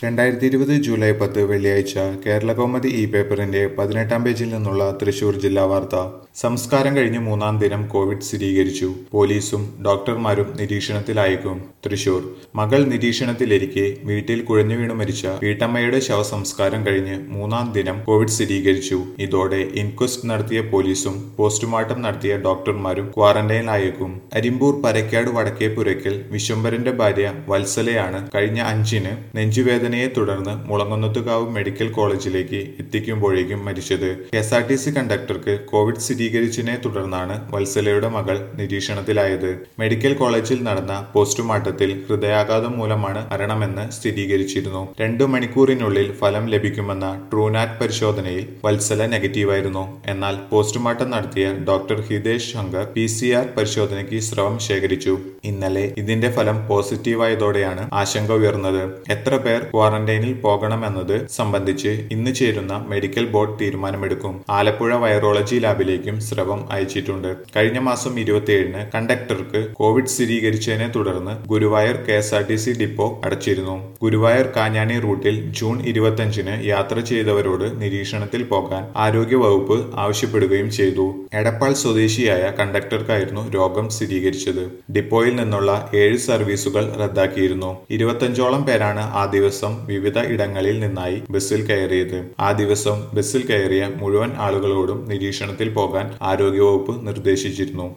രണ്ടായിരത്തി ഇരുപത് ജൂലൈ പത്ത് വെള്ളിയാഴ്ച കേരളകൗമുദി ഇ പേപ്പറിന്റെ പതിനെട്ടാം പേജിൽ നിന്നുള്ള തൃശൂർ ജില്ലാ വാർത്ത സംസ്കാരം കഴിഞ്ഞ് മൂന്നാം ദിനം കോവിഡ് സ്ഥിരീകരിച്ചു പോലീസും ഡോക്ടർമാരും നിരീക്ഷണത്തിലായേക്കും തൃശൂർ മകൾ നിരീക്ഷണത്തിലിരിക്കെ വീട്ടിൽ കുഴഞ്ഞു വീണു മരിച്ച വീട്ടമ്മയുടെ ശവസംസ്കാരം കഴിഞ്ഞ് മൂന്നാം ദിനം കോവിഡ് സ്ഥിരീകരിച്ചു ഇതോടെ ഇൻക്വസ്റ്റ് നടത്തിയ പോലീസും പോസ്റ്റ്മോർട്ടം നടത്തിയ ഡോക്ടർമാരും ക്വാറന്റൈനിലായേക്കും അരിമ്പൂർ പരക്കാട് വടക്കേപ്പുരയ്ക്കൽ വിശ്വംഭരന്റെ ഭാര്യ വത്സലയാണ് കഴിഞ്ഞ അഞ്ചിന് നെഞ്ചുവേദനയെ തുടർന്ന് മുളങ്ങുന്നത്തുകാവ് മെഡിക്കൽ കോളേജിലേക്ക് എത്തിക്കുമ്പോഴേക്കും മരിച്ചത് K S R T C കണ്ടക്ടർക്ക് കോവിഡ് സ്ഥിരീകരിച്ചതിനെ തുടർന്നാണ് വത്സലയുടെ മകൾ നിരീക്ഷണത്തിലായത് മെഡിക്കൽ കോളേജിൽ നടന്ന പോസ്റ്റ്മോർട്ടത്തിൽ ഹൃദയാഘാതം മൂലമാണ് മരണമെന്ന് സ്ഥിരീകരിച്ചിരുന്നു രണ്ടു മണിക്കൂറിനുള്ളിൽ ഫലം ലഭിക്കുമെന്ന ട്രൂനാറ്റ് പരിശോധനയിൽ വത്സല നെഗറ്റീവായിരുന്നു എന്നാൽ പോസ്റ്റ്മോർട്ടം നടത്തിയ doctor Hitesh Shankar P C R പരിശോധനയ്ക്ക് സ്രവം ശേഖരിച്ചു ഇന്നലെ ഇതിന്റെ ഫലം പോസിറ്റീവായതോടെയാണ് ആശങ്ക ഉയർന്നത് എത്ര പേർ ക്വാറന്റൈനിൽ പോകണമെന്നത് സംബന്ധിച്ച് ഇന്ന് ചേരുന്ന മെഡിക്കൽ ബോർഡ് തീരുമാനമെടുക്കും ആലപ്പുഴ വൈറോളജി ലാബിലേക്കും സ്രവം അയച്ചിട്ടുണ്ട് കഴിഞ്ഞ മാസം ഇരുപത്തിയേഴിന് കണ്ടക്ടർക്ക് കോവിഡ് സ്ഥിരീകരിച്ചതിനെ തുടർന്ന് Guruvayur K S R T C depot അടച്ചിരുന്നു ഗുരുവായൂർ കാഞ്ഞാണി റൂട്ടിൽ ജൂൺ ഇരുപത്തിയഞ്ചിന് യാത്ര ചെയ്തവരോട് നിരീക്ഷണത്തിൽ പോകാൻ ആരോഗ്യവകുപ്പ് ആവശ്യപ്പെടുകയും ചെയ്തു എടപ്പാൾ സ്വദേശിയായ കണ്ടക്ടർക്കായിരുന്നു രോഗം സ്ഥിരീകരിച്ചത് ഡിപ്പോയിൽ നിന്നുള്ള ഏഴ് സർവീസുകൾ റദ്ദാക്കിയിരുന്നു ഇരുപത്തഞ്ചോളം പേരാണ് ആ ദിവസം വിവിധ ഇടങ്ങളിൽ നിന്നായി ബസ്സിൽ കയറിയത് ആ ദിവസം ബസ്സിൽ കയറിയ മുഴുവൻ ആളുകളോടും നിരീക്ഷണത്തിൽ പോകാൻ ആരോഗ്യവകുപ്പ് നിർദ്ദേശിച്ചിരുന്നു